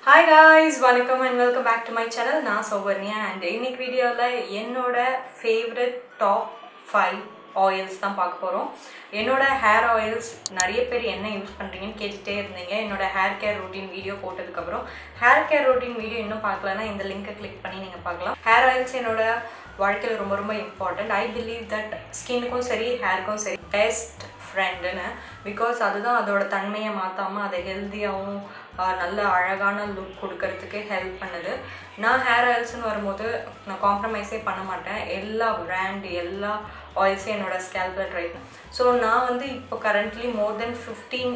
hi guys வணக்கம் and welcome back to my channel நான் Souvarnya and இன்னைக்கு வீடியோவில் என்னோட ஃபேவரட் டாப் ஃபைவ் ஆயில்ஸ் தான் பார்க்க போகிறோம் என்னோட ஹேர் ஆயில்ஸ் நிறைய பேர் என்ன யூஸ் பண்ணுறீங்கன்னு கேட்டுகிட்டே இருந்தீங்க என்னோட ஹேர் கேர் ரொட்டீன் வீடியோ போட்டதுக்கப்புறம் ஹேர் கேர் ரொட்டீன் வீடியோ இன்னும் பார்க்கலன்னா இந்த லிங்கை கிளிக் பண்ணி நீங்கள் பார்க்கலாம் ஹேர் ஆயில்ஸ் என்னோட வாழ்க்கையில் ரொம்ப ரொம்ப இம்பார்ட்டண்ட் ஐ பிலீவ் தட் ஸ்கின்னுக்கும் சரி ஹேருக்கும் சரி பெஸ்ட் ஃப்ரெண்டுன்னு பிகாஸ் அதுதான் அதோட தன்மையை மாற்றாமல் அதை ஹெல்த்தியாகவும் நல்ல அழகான லுக் கொடுக்கறதுக்கு ஹெல்ப் பண்ணுது நான் ஹேர் ஆயில்ஸ்னு வரும்போது நான் காம்ப்ரமைஸே பண்ண மாட்டேன் எல்லா பிராண்ட் எல்லா ஆயில்ஸையும் என்னோடய ஸ்கேல்பில் ட்ரை பண்ணேன் ஸோ நான் வந்து இப்போ currently more then fifteen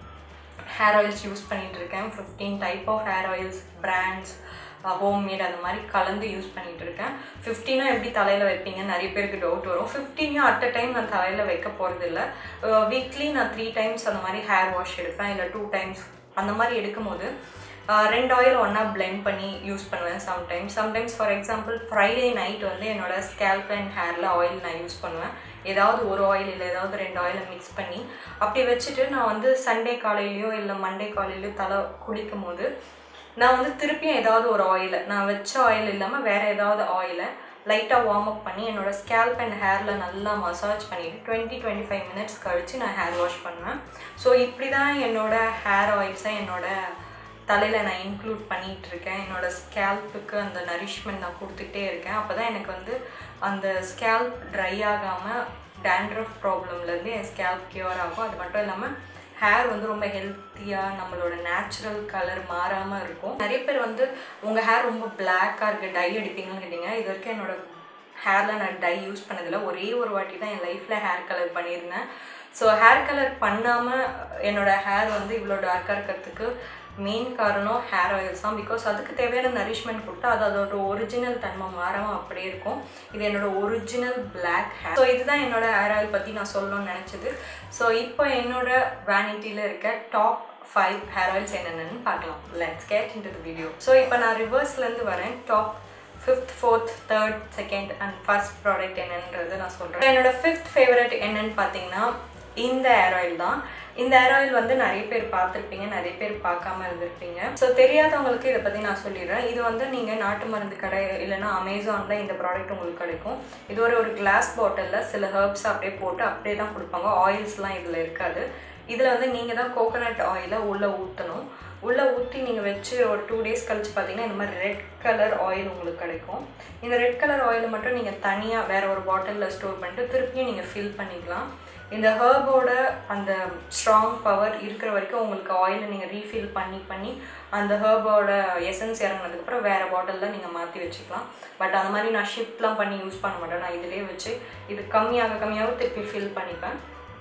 hair oils use பண்ணிகிட்டு இருக்கேன் fifteen type of hair oils brands homemade அந்த மாதிரி கலந்து யூஸ் பண்ணிகிட்டு இருக்கேன் ஃபிஃப்டீனாக எப்படி தலையில் வைப்பீங்க நிறைய பேருக்கு டவுட் வரும் ஃபிஃப்டீனையும் அட் அ டைம் நான் தலையில் வைக்க போகிறதில்ல வீக்லி நான் த்ரீ டைம்ஸ் அந்த மாதிரி ஹேர் வாஷ் எடுப்பேன் இல்லை டூ டைம்ஸ் அந்த மாதிரி எடுக்கும்போது ரெண்டு ஆயில் ஒன்றா பிளெண்ட் பண்ணி யூஸ் பண்ணுவேன் sometimes sometimes for example Friday night வந்து என்னோடய ஸ்கேல்ப் அண்ட் ஹேரில் ஆயில் நான் யூஸ் பண்ணுவேன் ஏதாவது ஒரு ஆயில் இல்லை ஏதாவது ரெண்டு ஆயிலை மிக்ஸ் பண்ணி அப்படி வச்சுட்டு நான் வந்து சண்டே காலையிலையோ இல்லை மண்டே காலையிலையோ தலை குளிக்கும் போது நான் வந்து திருப்பியும் ஏதாவது ஒரு ஆயிலை நான் வச்ச ஆயில் இல்லாமல் வேறு ஏதாவது ஆயிலை லைட்டாக வார்ம் அப் பண்ணி என்னோடய ஸ்கேல்ப் அண்ட் ஹேரில் நல்லா மசாஜ் பண்ணிவிட்டு டுவெண்ட்டி டுவெண்ட்டி ஃபைவ் மினிட்ஸ் கழித்து நான் ஹேர் வாஷ் பண்ணுவேன் ஸோ இப்படி தான் என்னோடய ஹேர் ஆயில்ஸை என்னோடய தலையில் நான் இன்க்ளூட் பண்ணிகிட்டு இருக்கேன் என்னோடய ஸ்கேல்ப்புக்கு அந்த நரிஷ்மெண்ட் நான் கொடுத்துட்டே இருக்கேன் அப்போ தான் எனக்கு வந்து அந்த ஸ்கேல்ப் ட்ரை ஆகாமல் டேண்ட்ரஃப் ப்ராப்ளம்லேருந்து என் ஸ்கேல்ப் க்யூர் ஆகும் அது மட்டும் இல்லாமல் ஹேர் வந்து ரொம்ப ஹெல்த்தியாக நம்மளோட நேச்சுரல் கலர் மாறாமல் இருக்கும் நிறைய பேர் வந்து உங்கள் ஹேர் ரொம்ப பிளாக்காக இருக்குது டை அடிப்பீங்கன்னு கேட்டிங்க இது வரைக்கும் என்னோடய ஹேரில் நான் டை யூஸ் பண்ணதில்லை ஒரே ஒரு வாட்டி தான் என் லைஃப்பில் ஹேர் கலர் பண்ணியிருந்தேன் ஸோ ஹேர் கலர் பண்ணாமல் என்னோடய ஹேர் வந்து இவ்வளோ டார்க்காக இருக்கிறதுக்கு மெயின் காரணம் ஹேர் ஆயில்ஸ் தான் பிகாஸ் அதுக்கு தேவையான நரிஷ்மெண்ட் கொடுத்தா அது அதோட ஒரிஜினல் தன்மை மாறாமல் அப்படியே இருக்கும் இது என்னோட ஒரிஜினல் பிளாக் ஹேர் ஸோ இதுதான் என்னோட ஹேர் ஆயில் பற்றி நான் சொல்லணும்னு நினச்சது ஸோ இப்போ என்னோட வேனிட்டியில் இருக்க டாப் ஃபைவ் ஹேர் ஆயில்ஸ் என்னென்னு பார்க்கலாம் let's get into video so இப்போ நான் ரிவர்ஸ்லேருந்து வரேன் top fifth fourth third second and first product என்னன்றது நான் சொல்கிறேன் என்னோட ஃபிஃப்த் ஃபேவரட் என்னன்னு பார்த்தீங்கன்னா இந்த ஹேர் ஆயில் தான் இந்த ஹேர் ஆயில் வந்து நிறைய பேர் பார்த்துருப்பீங்க நிறைய பேர் பார்க்காம இருந்திருப்பீங்க ஸோ தெரியாதவங்களுக்கு இதை பற்றி நான் சொல்லிடுறேன் இது வந்து நீங்கள் நாட்டு மருந்து கடை இல்லைனா அமேசானில் இந்த ப்ராடக்ட் உங்களுக்கு கிடைக்கும் இது ஒரு ஒரு கிளாஸ் பாட்டிலில் சில ஹர்ப்ஸ் அப்படியே போட்டு அப்படியே தான் கொடுப்பாங்க ஆயில்ஸ்லாம் இதில் இருக்காது இதில் வந்து நீங்கள் தான் கோகோனட் ஆயிலை உள்ளே ஊற்றணும் உள்ளே ஊற்றி நீங்கள் வச்சு ஒரு டூ டேஸ் கழிச்சு பார்த்தீங்கன்னா இந்த மாதிரி ரெட் கலர் ஆயில் உங்களுக்கு கிடைக்கும் இந்த ரெட் கலர் ஆயில் மட்டும் நீங்கள் தனியாக வேறு ஒரு பாட்டிலில் ஸ்டோர் பண்ணிட்டு திருப்பியும் நீங்கள் ஃபில் பண்ணிக்கலாம் இந்த ஹர்போட அந்த ஸ்ட்ராங் பவர் இருக்கிற வரைக்கும் உங்களுக்கு ஆயிலை நீங்கள் ரீஃபில் பண்ணி பண்ணி அந்த ஹர்போட எசன்ஸ் இறங்கினதுக்கப்புறம் வேறு பாட்டிலில் நீங்கள் மாற்றி வச்சுக்கலாம் பட் அந்த மாதிரி நான் ஷிஃப்ட்லாம் பண்ணி யூஸ் பண்ண மாட்டேன் நான் இதிலே வச்சு இது கம்மியாக கம்மியாக திருப்பி ஃபில் பண்ணிப்பேன்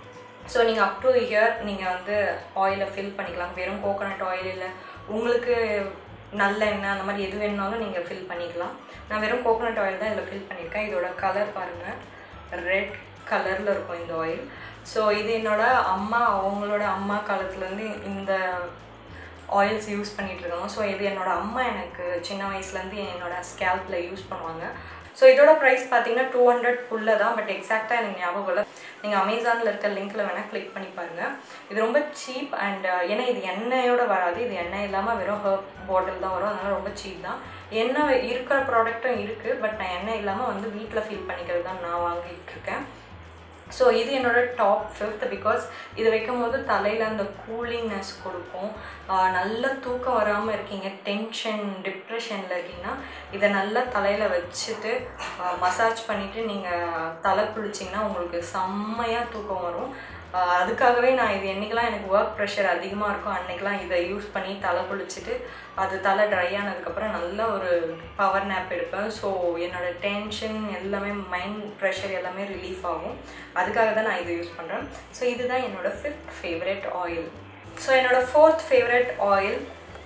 ஸோ நீங்கள் அப் டு இயர் நீங்கள் வந்து ஆயிலை ஃபில் பண்ணிக்கலாம் வெறும் கோகோனட் ஆயில் இல்லை உங்களுக்கு நல்ல எண்ணெய் அந்த மாதிரி எது வேணுனாலும் நீங்கள் ஃபில் பண்ணிக்கலாம் நான் வெறும் கோகோனட் ஆயில் தான் இதில் ஃபில் பண்ணியிருக்கேன் இதோட கலர் பாருங்கள் ரெட் கலரில் இருக்கும் இந்த ஆயில் ஸோ இது என்னோட அம்மா அவங்களோட அம்மா காலத்துலேருந்து இந்த ஆயில்ஸ் யூஸ் பண்ணிகிட்ருக்காங்க ஸோ இது என்னோடய அம்மா எனக்கு சின்ன வயசுலேருந்து என்னோடய ஸ்கேல்பில் யூஸ் பண்ணுவாங்க ஸோ இதோட ப்ரைஸ் பார்த்தீங்கன்னா டூ ஹண்ட்ரட்குள்ளே தான் பட் எக்ஸாக்டாக எனக்கு ஞாபகம் இல்லை நீங்கள் அமேசானில் இருக்க லிங்க்கில் வேணால் கிளிக் பண்ணி பாருங்கள் இது ரொம்ப சீப் அண்ட் ஏன்னா இது எண்ணெயோடு வராது இது எண்ணெய் இல்லாமல் வெறும் ஹர்ப் பாட்டில் தான் வரும் அதனால் ரொம்ப சீப் தான் எண்ணெய் இருக்கிற ப்ராடக்ட்டும் இருக்குது பட் நான் எண்ணெய் இல்லாமல் வந்து வீட்டில் ஃபீல் பண்ணிக்கிறது தான் நான் வாங்கிட்டு இருக்கேன் ஸோ இது என்னோட டாப் ஃபிஃப்த் பிகாஸ் இது வைக்கும் போது தலையில் அந்த கூலிங்னஸ் கொடுக்கும் நல்ல தூக்கம் வராமல் இருக்கீங்க டென்ஷன் டிப்ரெஷனில் இருக்கீங்கன்னா இதை நல்லா தலையில் வச்சுட்டு மசாஜ் பண்ணிவிட்டு நீங்கள் தலை குளிச்சிங்கன்னா உங்களுக்கு செம்மையாக தூக்கம் வரும் அதுக்காகவே நான் இது என்றைக்கெல்லாம் எனக்கு ஒர்க் ப்ரெஷர் அதிகமாக இருக்கும் அன்றைக்கெலாம் இதை யூஸ் பண்ணி தலை குளிச்சுட்டு அது தலை ட்ரை ஆனதுக்கப்புறம் நல்ல ஒரு பவர் நேப் எடுப்பேன் ஸோ என்னோடய டென்ஷன் எல்லாமே மைண்ட் ப்ரெஷர் எல்லாமே ரிலீஃப் ஆகும் அதுக்காக தான் நான் இதை யூஸ் பண்ணுறேன் ஸோ இதுதான் என்னோடய ஃபிஃப்த் ஃபேவரட் ஆயில் ஸோ என்னோடய ஃபோர்த் ஃபேவரட் ஆயில்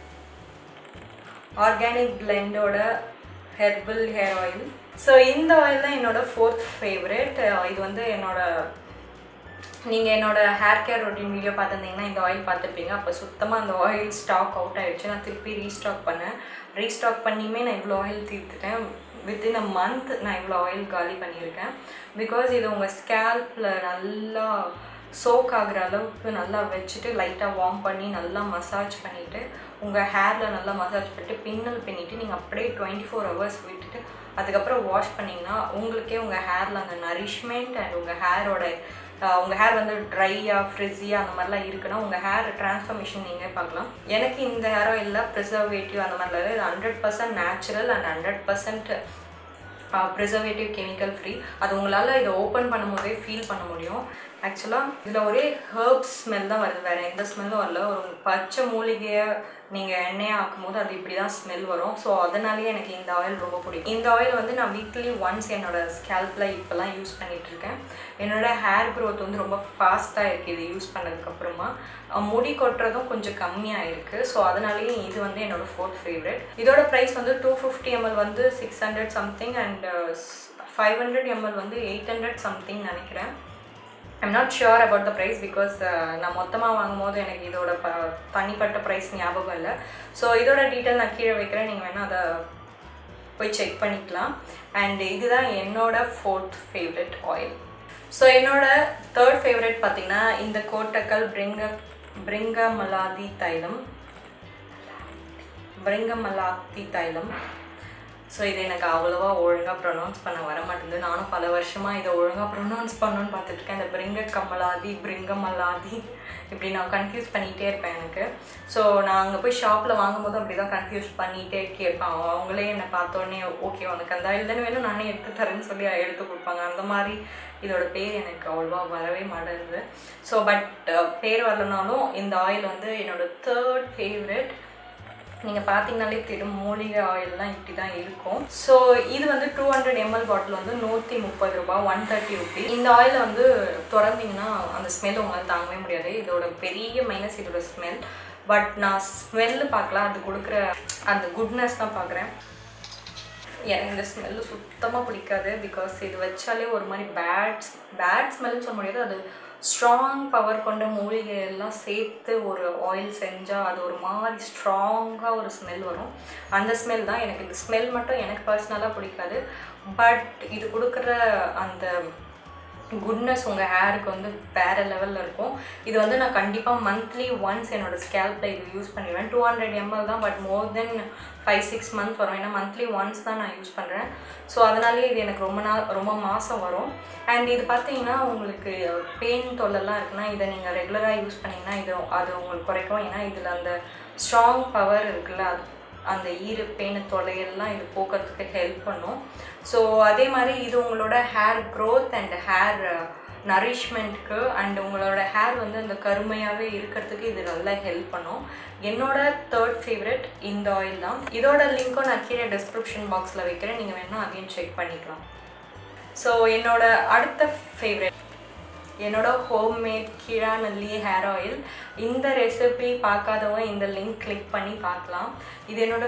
ஆர்கானிக் பிளெண்டோட ஹெர்பல் ஹேர் ஆயில் ஸோ இந்த ஆயில் தான் என்னோடய ஃபோர்த் ஃபேவரட் இது வந்து என்னோடய நீங்கள் என்னோடய ஹேர் கேர் ரொட்டீன் வீடியோ பார்த்துருந்தீங்கன்னா இந்த ஆயில் பார்த்துருப்பீங்க அப்போ சுத்தமாக அந்த ஆயில் ஸ்டாக் அவுட் ஆகிடுச்சு நான் திருப்பி ரீஸ்டாக் பண்ணேன் ரீஸ்டாக் பண்ணியுமே நான் இவ்வளோ ஆயில் தீர்த்துட்டேன் வித்தின் அ மந்த் நான் இவ்வளோ ஆயில் காலி பண்ணியிருக்கேன் பிகாஸ் இது உங்கள் ஸ்கேல்பில் நல்லா சோக் ஆகுற அளவுக்கு நல்லா வச்சுட்டு லைட்டாக வார்ம் பண்ணி நல்லா மசாஜ் பண்ணிவிட்டு உங்கள் ஹேரில் நல்லா மசாஜ் பண்ணிட்டு பின்னல் பின்னிட்டு நீங்கள் அப்படியே டுவெண்ட்டி ஃபோர் ஹவர்ஸ் விட்டுட்டு அதுக்கப்புறம் வாஷ் பண்ணிங்கன்னா உங்களுக்கே உங்கள் ஹேரில் அந்த நரிஷ்மெண்ட் அண்ட் உங்கள் ஹேரோட உங்கள் ஹேர் வந்து ட்ரையாக ஃப்ரிஸியாக அந்த மாதிரிலாம் இருக்குன்னா உங்கள் ஹேர் ட்ரான்ஸ்ஃபர்மேஷன் நீங்கள் பார்க்கலாம் எனக்கு இந்த ஹேர் ஆயிலில் ப்ரிசர்வேட்டிவ் அந்த மாதிரிலாம் இல்லை இது hundred percent natural and hundred percent preservative chemical free அது உங்களால் இதை ஓப்பன் பண்ணும் போதே ஃபீல் பண்ண முடியும் ஆக்சுவலாக இதில் ஒரே ஹர்ப்ஸ் ஸ்மெல் தான் வருது வேறு எந்த ஸ்மெல்லும் வரல ஒரு பச்சை மூலிகையை நீங்கள் எண்ணெயாக ஆக்கும் போது அது இப்படி தான் ஸ்மெல் வரும் ஸோ அதனாலேயே எனக்கு இந்த ஆயில் ரொம்ப பிடிக்கும் இந்த ஆயில் வந்து நான் வீக்லி ஒன்ஸ் என்னோட ஸ்கேல்பில் இப்போல்லாம் யூஸ் பண்ணிகிட்ருக்கேன் என்னோட ஹேர் க்ரோத் வந்து ரொம்ப ஃபாஸ்ட்டாக இருக்குது இது யூஸ் பண்ணதுக்கப்புறமா முடி கொட்டுறதும் கொஞ்சம் கம்மியாக இருக்குது ஸோ அதனாலேயே இது வந்து என்னோடய ஃபோர்த் ஃபேவரட் இதோட ப்ரைஸ் வந்து டூ ஃபிஃப்டி எம்எல் வந்து six hundred something and five hundred ML வந்து எயிட் ஹண்ட்ரட் சம்திங் நினைக்கிறேன் I'm not sure about the price because நான் மொத்தமாக வாங்கும் போது எனக்கு இதோட ப தனிப்பட்ட ப்ரைஸ் ஞாபகம் இல்லை ஸோ இதோட டீட்டெயில் நான் கீழே வைக்கிறேன் நீங்கள் வேணால் அதை போய் செக் பண்ணிக்கலாம் அண்ட் இதுதான் என்னோட ஃபோர்த் ஃபேவரட் ஆயில் ஸோ என்னோட தேர்ட் ஃபேவரட் பார்த்திங்கன்னா இந்த கோட்டக்கல் பிரிங்க பிரிங்க மலாதி தைலம் பிரிங்க மலாத்தி தைலம் ஸோ இது எனக்கு அவ்வளோவா ஒழுங்காக ப்ரொனவுன்ஸ் பண்ண வர மாட்டேங்குது நானும் பல வருஷமாக இதை ஒழுங்காக ப்ரொனவுன்ஸ் பண்ணணும்னு பார்த்துட்ருக்கேன் இந்த பிரிங்க கமலாதி பிரிங்க மலாதி இப்படி நான் கன்ஃபியூஸ் பண்ணிகிட்டே இருப்பேன் எனக்கு ஸோ நான் அங்கே போய் ஷாப்பில் வாங்கும்போது அப்படி தான் கன்ஃபியூஸ் பண்ணிகிட்டே கேட்பேன் அவங்களே என்னை பார்த்தோன்னே ஓகே உனக்கு அந்த இல்லைன்னு வேணும் நானே எடுத்து தரேன்னு சொல்லி எடுத்து கொடுப்பாங்க அந்த மாதிரி இதோட பேர் எனக்கு அவ்வளோவா வரவே மாட்டேங்குது ஸோ பட் பேர் வரலனாலும் இந்த ஆயில் வந்து என்னோடய தேர்ட் ஃபேவரட் நீங்கள் பார்த்தீங்கனாலே தெரியும் மூலிகை ஆயில்லாம் இப்படி தான் இருக்கும் ஸோ இது வந்து டூ ஹண்ட்ரட் எம்எல் பாட்டில் வந்து நூற்றி முப்பது ரூபாய் ஒன் தேர்ட்டி ருபி இந்த ஆயிலை வந்து திறந்தீங்கன்னா அந்த ஸ்மெல் உங்களால் தாங்கவே முடியாது இதோட பெரிய மைனஸ் இதோட ஸ்மெல் பட் நான் ஸ்மெல்லு பார்க்கல அது கொடுக்குற அந்த குட்னஸ் தான் பார்க்குறேன் எனக்கு இந்த ஸ்மெல்லு சுத்தமாக பிடிக்காது பிகாஸ் இது வச்சாலே ஒரு மாதிரி பேட் பேட் ஸ்மெல்னு சொல்ல முடியாது அது ஸ்ட்ராங் பவர் கொண்ட மூலிகை எல்லாம் சேர்த்து ஒரு ஆயில் செஞ்சால் அது ஒரு மாதிரி ஸ்ட்ராங்காக ஒரு ஸ்மெல் வரும் அந்த ஸ்மெல் தான் எனக்கு இந்த ஸ்மெல் மட்டும் எனக்கு பர்சனலாக பிடிக்காது பட் இது கொடுக்குற அந்த குட்னஸ் உங்கள் ஹேருக்கு வந்து வேறு லெவலில் இருக்கும் இது வந்து நான் கண்டிப்பாக மந்த்லி ஒன்ஸ் என்னோடய ஸ்கேல்பில் இது யூஸ் பண்ணிடுவேன் டூ ஹண்ட்ரட் எம்எல் தான் but more then five six month வரும் ஏன்னா மந்த்லி ஒன்ஸ் தான் நான் யூஸ் பண்ணுறேன் ஸோ அதனாலேயே இது எனக்கு ரொம்ப நாள் ரொம்ப மாதம் வரும் அண்ட் இது பார்த்தீங்கன்னா உங்களுக்கு பெயின் தொல்லெல்லாம் இருக்குன்னா இதை நீங்கள் ரெகுலராக யூஸ் பண்ணிங்கன்னா இது அது உங்களுக்கு குறைக்கும் ஏன்னா இதில் அந்த ஸ்ட்ராங் பவர் இருக்குல்ல அது அந்த ஈர பேனு தொலையெல்லாம் இது போக்குறதுக்கு ஹெல்ப் பண்ணும் ஸோ அதே மாதிரி இது உங்களோட ஹேர் க்ரோத் அண்ட் ஹேர் நரிஷ்மெண்ட்க்கு அண்ட் உங்களோட ஹேர் வந்து அந்த கருமையாகவே இருக்கிறதுக்கு இது நல்லா ஹெல்ப் பண்ணும் என்னோட தேர்ட் ஃபேவரட் இந்த ஆயில் தான் இதோட லிங்க்கும் நான் கீழே டிஸ்கிரிப்ஷன் பாக்ஸில் வைக்கிறேன் நீங்கள் வேணால் அதையும் செக் பண்ணிக்கலாம் ஸோ என்னோட அடுத்த ஃபேவரட் என்னோட ஹோம்மேட் கீழாநல்லி ஹேர் ஆயில் இந்த ரெசிபி பார்க்காதவங்க இந்த லிங்க் கிளிக் பண்ணி பார்க்கலாம் இது என்னோட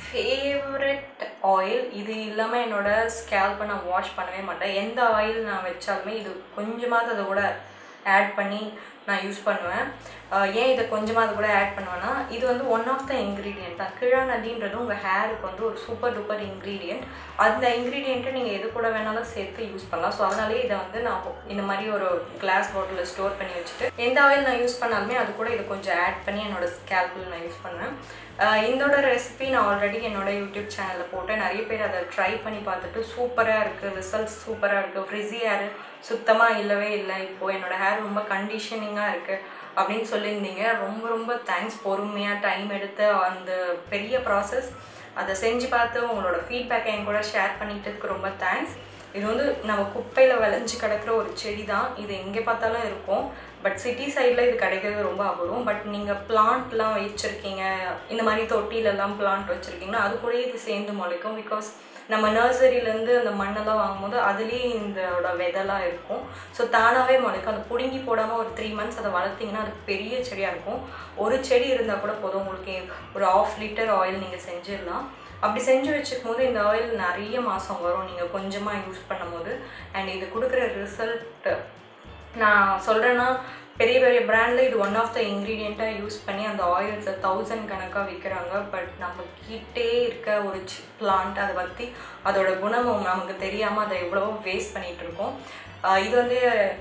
ஃபேவரட் ஆயில் இது இல்லாமல் என்னோட ஸ்கேல்ப்பை நான் வாஷ் பண்ணவே மாட்டேன் எந்த ஆயில் நான் வச்சாலுமே இது கொஞ்சமாவது அதை கூட ஆட் பண்ணி நான் யூஸ் பண்ணுவேன் ஏன் இதை கொஞ்சமாக அது கூட ஆட் பண்ணுவேன்னா இது வந்து ஒன் ஆஃப் த இன்க்ரீடியன்ட் தான் கிழாநல்லின்றது உங்கள் ஹேருக்கு வந்து ஒரு சூப்பர் டூப்பர் இன்க்ரீடியன்ட் அந்த இன்க்ரீடியண்ட்டை நீங்கள் எது கூட வேணாலும் சேர்த்து யூஸ் பண்ணலாம் ஸோ அதனாலே இதை வந்து நான் இந்த மாதிரி ஒரு கிளாஸ் பாட்டிலில் ஸ்டோர் பண்ணி வச்சுட்டு எந்த ஆயில் நான் யூஸ் பண்ணாலுமே அது கூட இது கொஞ்சம் ஆட் பண்ணி என்னோடய ஸ்கேல்பில் நான் யூஸ் பண்ணுவேன் இதோட ரெசிபி நான் ஆல்ரெடி என்னோட யூடியூப் சேனலில் போட்டேன் நிறைய பேர் அதை ட்ரை பண்ணி பார்த்துட்டு சூப்பராக இருக்குது ரிசல்ட்ஸ் சூப்பராக இருக்குது ஃப்ரிஸி ஹேர் சுத்தமாக இல்லவே இல்லை இப்போது என்னோடய ஹேர் ரொம்ப கண்டிஷனிங்காக இருக்குது அப்படின்னு சொல்லியிருந்தீங்க ரொம்ப ரொம்ப தேங்க்ஸ் பொறுமையாக டைம் எடுத்து அந்த பெரிய ப்ராசஸ் அதை செஞ்சு பார்த்து உங்களோட ஃபீட்பேக்கை என் கூட ஷேர் பண்ணிட்டதுக்கு ரொம்ப தேங்க்ஸ் இது வந்து நம்ம குப்பையில் விளைஞ்சு கிடக்கிற ஒரு செடி தான் இது எங்கே பார்த்தாலும் இருக்கும் பட் சிட்டி சைடில் இது கிடைக்கிறது ரொம்ப அபூர்வம் பட் நீங்கள் பிளான்ட்லாம் வச்சுருக்கீங்க இந்த மாதிரி தொட்டிலெல்லாம் பிளான்ட் வச்சுருக்கீங்கன்னா அது கூட இது சேர்ந்து முளைக்கும் பிகாஸ் நம்ம நர்சரியிலேருந்து அந்த மண்ணெல்லாம் வாங்கும்போது அதுலேயே இதோட விதெல்லாம் இருக்கும் ஸோ தானாகவே முளைக்கும் அதை பிடுங்கி போடாமல் ஒரு த்ரீ மந்த்ஸ் அதை வளர்த்திங்கன்னா அது பெரிய செடியாக இருக்கும் ஒரு செடி இருந்தால் கூட போதும் உங்களுக்கு ஒரு ஆஃப் லிட்டர் ஆயில் நீங்கள் செஞ்சிடலாம் அப்படி செஞ்சு வச்சுக்கும் போது இந்த ஆயில் நிறைய மாதம் வரும் நீங்கள் கொஞ்சமாக யூஸ் பண்ணும் போது அண்ட் இது கொடுக்குற ரிசல்ட் நான் சொல்கிறேன்னா பெரிய பெரிய பிராண்டில் இது ஒன் ஆஃப் த இன்க்ரீடியண்ட்டாக யூஸ் பண்ணி அந்த ஆயில்ஸை தௌசண்ட் கணக்காக விற்கிறாங்க பட் நம்ம கிட்டே இருக்க ஒரு பிளான்ட் அதை பற்றி அதோட குணம் நமக்கு தெரியாமல் அதை எவ்வளவோ வேஸ்ட் பண்ணிகிட்ருக்கோம் இது வந்து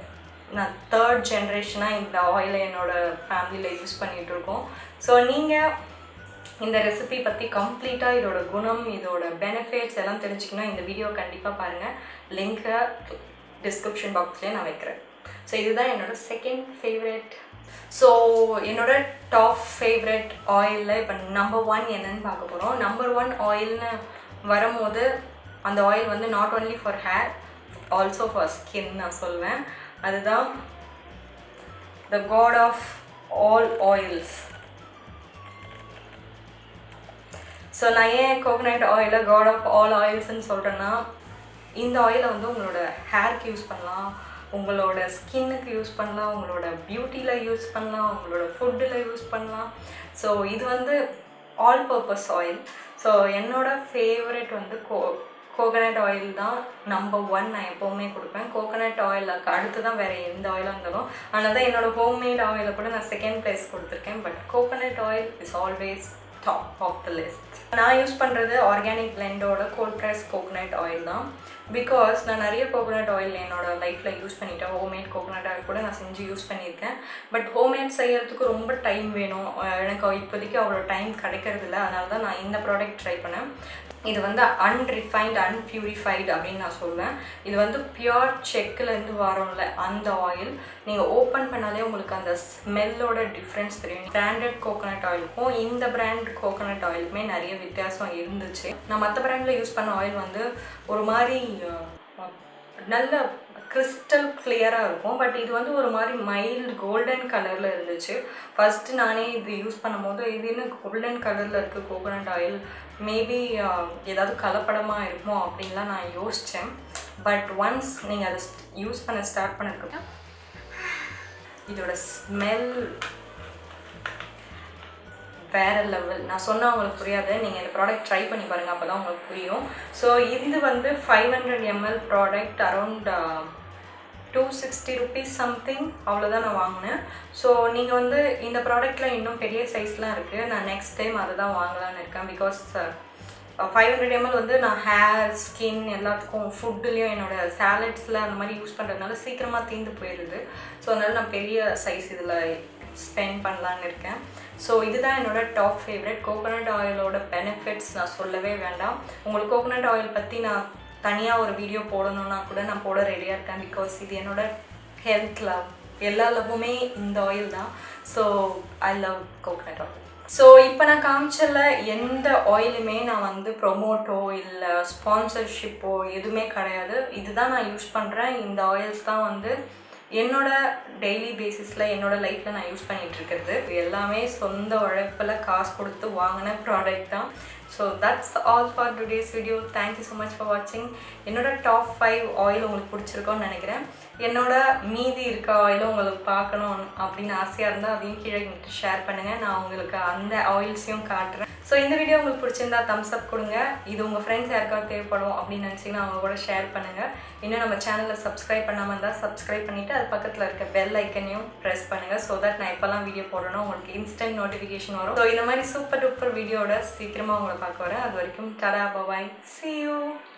நான் தேர்ட் ஜென்ரேஷனாக இந்த ஆயிலை என்னோட ஃபேமிலியில் யூஸ் பண்ணிகிட்டு இருக்கோம் ஸோ நீங்கள் இந்த ரெசிபி பற்றி கம்ப்ளீட்டாக இதோட குணம் இதோட பெனிஃபிட்ஸ் எல்லாம் தெரிஞ்சுக்கணும் இந்த வீடியோ கண்டிப்பாக பாருங்கள் லிங்க்கை டிஸ்கிரிப்ஷன் பாக்ஸ்லேயே நான் வைக்கிறேன் ஸோ இதுதான் என்னோட செகண்ட் ஃபேவரட் ஸோ என்னோட டாப் ஃபேவரட் ஆயிலில் இப்போ நம்பர் ஒன் என்னன்னு பார்க்க போகிறோம் நம்பர் ஒன் ஆயில்னு வரும்போது அந்த ஆயில் வந்து not only for hair also for skin நான் சொல்வேன் அதுதான் the god of all oils so நான் ஏன் கோகனட் ஆயிலை காட் ஆஃப் ஆல் ஆயில்ஸ்ன்னு சொல்கிறேன்னா இந்த ஆயிலை வந்து உங்களோட ஹேர்க்கு யூஸ் பண்ணலாம் உங்களோட ஸ்கின்னுக்கு யூஸ் பண்ணலாம் உங்களோட பியூட்டியில் யூஸ் பண்ணலாம் உங்களோட ஃபுட்டில் யூஸ் பண்ணலாம் ஸோ இது வந்து ஆல் பர்பஸ் ஆயில் ஸோ என்னோட ஃபேவரட் வந்து கோ கோகனட் ஆயில் தான் நம்பர் ஒன் நான் எப்போவுமே கொடுப்பேன் கோகனட் ஆயிலுக்கு அடுத்து தான் வேறு எந்த ஆயிலாக இருந்தாலும் அதனால தான் என்னோடய ஹோம்மேட் ஆயிலை கூட நான் செகண்ட் ப்ரைஸ் கொடுத்துருக்கேன் but coconut oil is always top of the list நான் யூஸ் பண்ணுறது ஆர்கானிக் பிளெண்டோட கோல்ட் ப்ரெஸ் கோகனட் ஆயில் தான் பிகாஸ் நான் நிறைய கோகனட் ஆயில் என்னோட லைஃப்பில் யூஸ் பண்ணிட்டேன் ஹோம்மேட் கோகனட் ஆயில் கூட நான் செஞ்சு யூஸ் பண்ணியிருக்கேன் பட் ஹோம்மேட் செய்யறதுக்கு ரொம்ப டைம் வேணும் எனக்கு இப்போதைக்கு அவ்வளோ டைம் கிடைக்கிறதில்ல அதனால தான் நான் இந்த ப்ராடக்ட் ட்ரை பண்ணேன் இது வந்து அன்ரிஃபைன்ட் அன்பியூரிஃபைடு அப்படின்னு நான் சொல்லுவேன் இது வந்து பியோர் செக்கிலேருந்து வரோம்ல அந்த ஆயில் நீங்கள் ஓப்பன் பண்ணாலே உங்களுக்கு அந்த ஸ்மெல்லோட டிஃப்ரென்ஸ் தெரியும் பிராண்டட் கோகோனட் ஆயிலுக்கும் இந்த பிராண்ட் கோகோனட் ஆயிலுக்குமே நிறைய வித்தியாசம் இருந்துச்சு நான் மற்ற பிராண்டில் யூஸ் பண்ண ஆயில் வந்து ஒரு மாதிரி நல்ல கிறிஸ்டல் கிளியராக இருக்கும் பட் இது வந்து ஒரு மாதிரி மைல்டு கோல்டன் கலரில் இருந்துச்சு ஃபஸ்ட்டு நானே இது யூஸ் பண்ணும்போது இது என்ன கோல்டன் கலரில் இருக்குது கோகோனட் ஆயில் மேபி ஏதாவது கலப்படமாக இருக்குமோ அப்படின்லாம் நான் யோசித்தேன் பட் ஒன்ஸ் நீங்கள் அதை யூஸ் பண்ண ஸ்டார்ட் பண்ணிருக்க இதோட ஸ்மெல் வேறு லெவல் நான் சொன்னால் உங்களுக்கு புரியாது நீங்கள் இந்த ப்ராடக்ட் ட்ரை பண்ணி பாருங்கள் அப்போ தான் உங்களுக்கு புரியும் ஸோ இது வந்து five hundred ML product around two sixty rupees something அவ்வளோதான் நான் வாங்கினேன் ஸோ நீங்கள் வந்து இந்த ப்ராடக்ட்டில் இன்னும் பெரிய சைஸ்லாம் இருக்குது நான் நெக்ஸ்ட் டைம் அதை தான் வாங்கலான்னு இருக்கேன் பிகாஸ் ஃபைவ் ஹண்ட்ரட் எம்எல் வந்து நான் ஹேர் ஸ்கின் எல்லாத்துக்கும் ஃபுட்டுலேயும் என்னோடய சேலட்ஸில் அந்த மாதிரி யூஸ் பண்ணுறதுனால சீக்கிரமாக தீர்ந்து போயிடுது ஸோ அதனால் நான் பெரிய சைஸ் இதில் ஸ்பெண்ட் பண்ணலான்னு இருக்கேன் ஸோ இதுதான் என்னோட டாப் ஃபேவரட் கோகோனட் ஆயிலோட பெனிஃபிட்ஸ் நான் சொல்லவே வேண்டாம் உங்களுக்கு கோகோனட் ஆயில் பற்றி நான் தனியாக ஒரு வீடியோ போடணுன்னா கூட நான் போட ரெடியாக இருக்கேன் பிகாஸ் இது என்னோட ஹெல்த் லவ் எல்லா லவ்வுமே இந்த ஆயில் தான் so I love coconut oil so இப்போ நான் காமிச்சல எந்த ஆயிலுமே நான் வந்து ப்ரொமோட்டோ இல்லை ஸ்பான்சர்ஷிப்போ எதுவுமே கிடையாது இதுதான் நான் யூஸ் பண்ணுறேன் இந்த ஆயில்ஸ் தான் வந்து என்னோட டெய்லி பேசிஸில் என்னோட லைஃப்பில் நான் யூஸ் பண்ணிகிட்டு இருக்கிறது எல்லாமே சொந்த உழைப்பில் காசு கொடுத்து வாங்கின ப்ராடக்ட் தான் so that's all for today's video thank you so much for வாட்சிங் என்னோட டாப் ஃபைவ் ஆயில் உங்களுக்கு பிடிச்சிருக்கோன்னு நினைக்கிறேன் என்னோட மீதி இருக்க ஆயிலும் உங்களுக்கு பார்க்கணும் அப்படின்னு ஆசையாக இருந்தால் அதையும் கீழே ஷேர் பண்ணுங்கள் நான் உங்களுக்கு அந்த ஆயில்ஸையும் காட்டுறேன் ஸோ இந்த வீடியோ உங்களுக்கு பிடிச்சிருந்தா தம்ஸ் அப் கொடுங்க இது உங்கள் ஃப்ரெண்ட்ஸ் யாருக்காவது தேவைப்படும் அப்படின்னு நினச்சிங்கன்னா அவங்க கூட ஷேர் பண்ணுங்கள் இன்னும் நம்ம சேனலில் சப்ஸ்கிரைப் பண்ணாமல் இருந்தால் சப்ஸ்கிரைப் பண்ணிவிட்டு அது பக்கத்தில் இருக்க பெல் ஐக்கனையும் ப்ரெஸ் பண்ணுங்கள் ஸோ தட் நான் எப்போல்லாம் வீடியோ போடணும் உங்களுக்கு இன்ஸ்டன்ட் நோட்டிஃபிகேஷன் வரும் ஸோ இந்த மாதிரி சூப்பர் டூப்பர் வீடியோட சீக்கிரமாக உங்களை பார்க்க வரேன் அது வரைக்கும் டடா பபாய் சி யூ